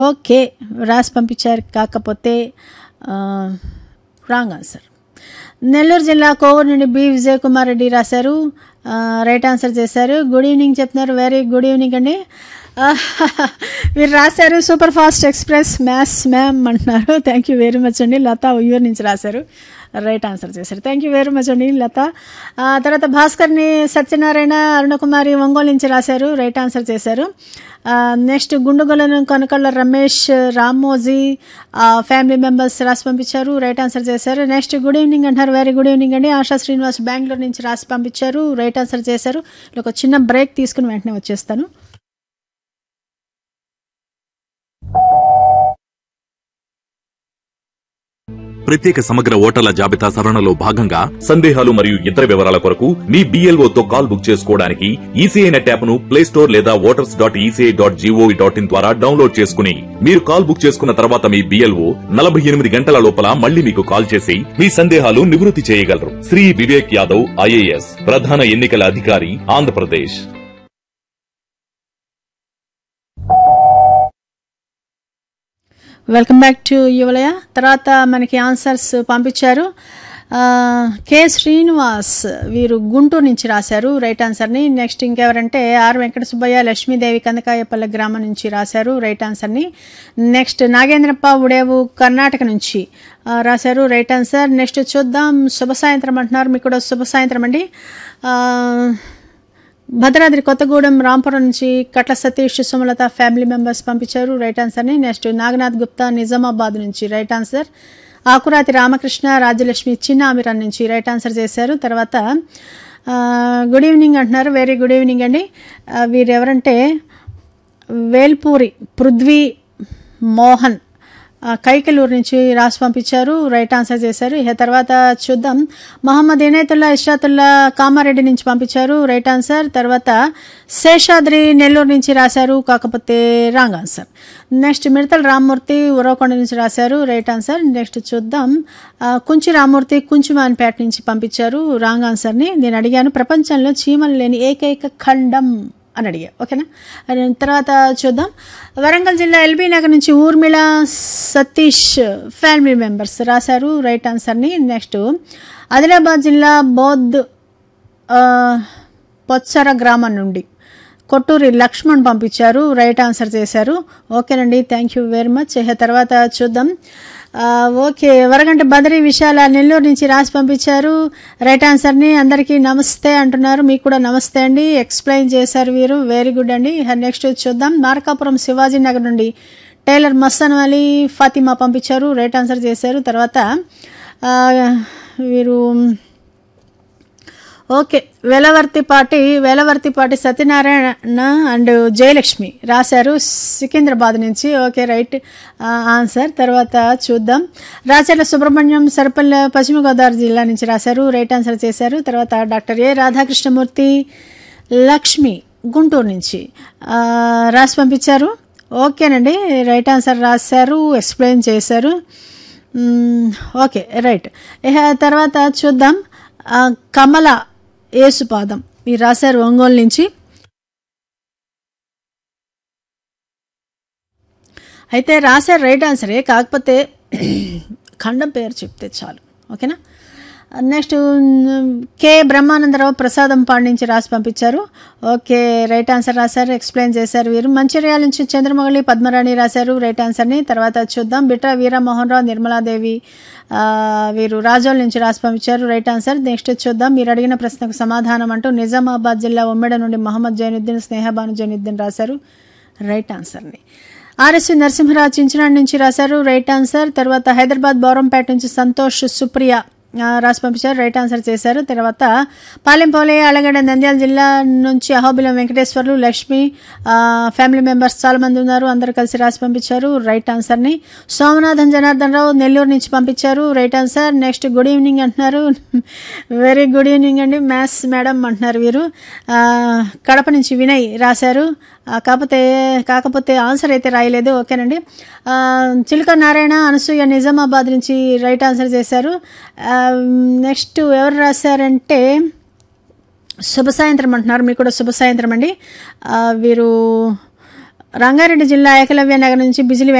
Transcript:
okay రాసి పంపించారు కాకపోతే రాంగ్ ఆన్సర్ నెల్లూరు జిల్లా కోవూరు నుండి బి విజయ్ కుమార్ రెడ్డి రాశారు ఆ, రైట్ ఆన్సర్ చేశారు గుడ్ ఈవినింగ్ చెప్తున్నారు వెరీ గుడ్ ఈవినింగ్ అండి ఆ, మీరు రాశారు super fast express maths ma'am అంటున్నారు థ్యాంక్ యూ వెరీ మచ్ అండి లత ఉయ్యూరు నుంచి రాశారు రైట్ ఆన్సర్ చేశారు థ్యాంక్ యూ వెరీ మచ్ అండి లత ఆ, తర్వాత భాస్కర్ని సత్యనారాయణ అరుణకుమారి ఒంగోలు నుంచి రాశారు రైట్ ఆన్సర్ చేశారు ఆ, నెక్స్ట్ గుండుగొలను కనకళ్ళ రమేష్ రామోజీ ఆ, ఫ్యామిలీ మెంబర్స్ రాసి పంపించారు రైట్ ఆన్సర్ చేశారు నెక్స్ట్ గుడ్ ఈవినింగ్ అంటారు వెరీ గుడ్ ఈవినింగ్ అండి ఆశా శ్రీనివాస్ బెంగళూరు నుంచి రాసి పంపించారు రైట్ ఆన్సర్ చేశారు ఇలా ఒక చిన్న బ్రేక్ తీసుకుని వెంటనే వచ్చేస్తాను ప్రత్యేక సమగ్ర ఓటర్ల జాబితా సవరణలో భాగంగా సందేహాలు మరియు ఇతర వివరాల కొరకు మీ BLO తో కాల్ బుక్ చేసుకోవడానికి ఈసీఐ నెట్ యాప్ ను ప్లే స్టోర్ లేదా voters dot ECI dot GOV dot in ద్వారా డౌన్లోడ్ చేసుకుని మీరు కాల్ బుక్ చేసుకున్న తర్వాత మీ బిఎల్ఓ నలభై ఎనిమిది గంటల లోపల మళ్ళీ మీకు కాల్ చేసి మీ సందేహాలు నివృత్తి చేయగలరు శ్రీ వివేక్ యాదవ్ ఐఏఎస్ ప్రధాన ఎన్నికల అధికారి Andhra Pradesh welcome back to Yuvalaya తర్వాత మనకి ఆన్సర్స్ పంపించారు ఆ, కె శ్రీనివాస్ వీరు గుంటూరు నుంచి రాశారు రైట్ ఆన్సర్ని నెక్స్ట్ ఇంకెవరంటే ఆర్ వెంకట సుబ్బయ్య లక్ష్మీదేవి కందకాయపల్లె గ్రామం నుంచి రాశారు రైట్ ఆన్సర్ని నెక్స్ట్ నాగేంద్రప్ప ఉడేవు కర్ణాటక నుంచి ఆ, రాశారు రైట్ ఆన్సర్ నెక్స్ట్ చూద్దాం శుభ సాయంత్రం అంటున్నారు మీకు కూడా శుభ సాయంత్రం అండి ఆ, భద్రాద్రి కొత్తగూడెం రాంపురం నుంచి కట్ల సతీష్ సుమలత ఫ్యామిలీ మెంబర్స్ పంపించారు రైట్ ఆన్సర్ని నెక్స్ట్ నాగనాథ్ గుప్తా నిజామాబాద్ నుంచి రైట్ ఆన్సర్ ఆకురాతి రామకృష్ణ రాజ్యలక్ష్మి చిన్న ఆమిరాన్ నుంచి రైట్ ఆన్సర్ చేశారు తర్వాత ఆ, గుడ్ ఈవినింగ్ అంటున్నారు వెరీ గుడ్ ఈవినింగ్ అండి ఆ, వీరు ఎవరంటే వేల్పూరి పృథ్వీ మోహన్ ఆ, కైకలూరు నుంచి రాసి పంపించారు రైట్ ఆన్సర్ చేశారు ఇక తర్వాత చూద్దాం మహమ్మద్ ఇనేతుల్లా ఇషాతుల్లా కామారెడ్డి నుంచి పంపించారు రైట్ ఆన్సర్ తర్వాత శేషాద్రి నెల్లూరు నుంచి రాశారు కాకపోతే రాంగ్ ఆన్సర్ నెక్స్ట్ మిడతల రామ్మూర్తి ఉరవకొండ నుంచి రాశారు రైట్ ఆన్సర్ నెక్స్ట్ చూద్దాం ఆ, కుంచి రామ్మూర్తి కుంచుమాన్పేట నుంచి పంపించారు రాంగ్ ఆన్సర్ని నేను అడిగాను ప్రపంచంలో చీమలు లేని ఏకైక ఖండం అని అడిగా ఓకేనా అది తర్వాత చూద్దాం వరంగల్ జిల్లా ఎల్బీ నగర్ నుంచి ఊర్మిళ సతీష్ ఫ్యామిలీ మెంబర్స్ రాశారు రైట్ ఆన్సర్ని నెక్స్ట్ ఆదిలాబాద్ జిల్లా బౌద్ధ్ ఆ, పొత్సర గ్రామం నుండి కొట్టూరి లక్ష్మణ్ పంపించారు రైట్ ఆన్సర్ చేశారు ఓకేనండి థ్యాంక్ యూ వెరీ మచ్ ఇక తర్వాత చూద్దాం ఆ, ఓకే వరగంట బదరి విశాల నెల్లూరు నుంచి రాసి పంపించారు రైట్ ఆన్సర్ని అందరికీ నమస్తే అంటున్నారు మీకు కూడా నమస్తే అండి ఎక్స్ప్లెయిన్ చేశారు వీరు వెరీ గుడ్ అండి ఇక నెక్స్ట్ చూద్దాం మార్కాపురం శివాజీ నగర్ నుండి టైలర్ మస్తాన్ అలీ ఫాతిమా పంపించారు రైట్ ఆన్సర్ చేశారు తర్వాత ఆ, వీరు ఓకే వేలవర్తిపాటి వేలవర్తిపాటి సత్యనారాయణ అండ్ జయలక్ష్మి రాశారు సికింద్రాబాద్ నుంచి ఓకే రైట్ ఆన్సర్ తర్వాత చూద్దాం రాచర్ల సుబ్రహ్మణ్యం సర్పల్ పశ్చిమ గోదావరి జిల్లా నుంచి రాశారు రైట్ ఆన్సర్ చేశారు తర్వాత డాక్టర్ ఏ రాధాకృష్ణమూర్తి లక్ష్మి గుంటూరు నుంచి ఆ, రాసి పంపించారు ఓకేనండి రైట్ ఆన్సర్ రాశారు ఎక్స్ప్లెయిన్ చేశారు మ్మ్, ఓకే రైట్ ఇక తర్వాత చూద్దాం ఆ, కమల ఏసుపాదం మీరు రాశారు ఒంగోలు నుంచి అయితే రాశారు రైట్ ఆన్సరే కాకపోతే ఖండం పేరు చెప్తే చాలు ఓకేనా నెక్స్ట్ కే బ్రహ్మానందరావు ప్రసాదం పాండించి రాసి పంపించారు ఓకే రైట్ ఆన్సర్ రాశారు ఎక్స్ప్లెయిన్ చేశారు వీరు మంచిర్యాల నుంచి చంద్రమౌళి పద్మరాణి రాశారు రైట్ ఆన్సర్ని తర్వాత చూద్దాం బిట్రా వీరమోహన్ రావు నిర్మలాదేవి ఆ, వీరు రాజోల్ నుంచి రాసి పంపించారు రైట్ ఆన్సర్ నెక్స్ట్ చూద్దాం మీరు అడిగిన ప్రశ్నకు సమాధానం అంటూ నిజామాబాద్ జిల్లా ఉమ్మెడ నుండి మహమ్మద్ జైనుద్దీన్ స్నేహబాను జైనుద్దీన్ రాశారు రైట్ ఆన్సర్ని ఆర్ఎస్వి నరసింహరావు చించినాడు నుంచి రాశారు రైట్ ఆన్సర్ తర్వాత హైదరాబాద్ బౌరంపేట నుంచి సంతోష్ సుప్రియ ఆ, రాసి పంపించారు రైట్ ఆన్సర్ చేశారు తర్వాత పాలెంపోలే అలగడ నంద్యాల జిల్లా నుంచి అహోబిలం వెంకటేశ్వర్లు లక్ష్మి ఆ, ఫ్యామిలీ మెంబర్స్ చాలా మంది ఉన్నారు అందరు కలిసి రాసి పంపించారు రైట్ ఆన్సర్ని సోమనాథన్ జనార్దన్ రావు నెల్లూరు నుంచి పంపించారు right answer next good evening అంటున్నారు వెరీ గుడ్ ఈవినింగ్ అండి మ్యాథ్స్ మేడం అంటున్నారు వీరు ఆ, కడప నుంచి వినయ్ రాశారు ఆ, కాకపోతే కాకపోతే ఆన్సర్ అయితే రాయలేదు ఓకేనండి ఆ, చిలుక నారాయణ అనసూయ నిజామాబాద్ నుంచి రైట్ ఆన్సర్ చేశారు ఆ, నెక్స్ట్ ఎవరు రాశారంటే శుభ సాయంత్రం అంటున్నారు మీకు కూడా శుభ సాయంత్రం అండి ఆ, వీరు రంగారెడ్డి జిల్లా ఏకలవ్య నగర్ నుంచి బిజిలి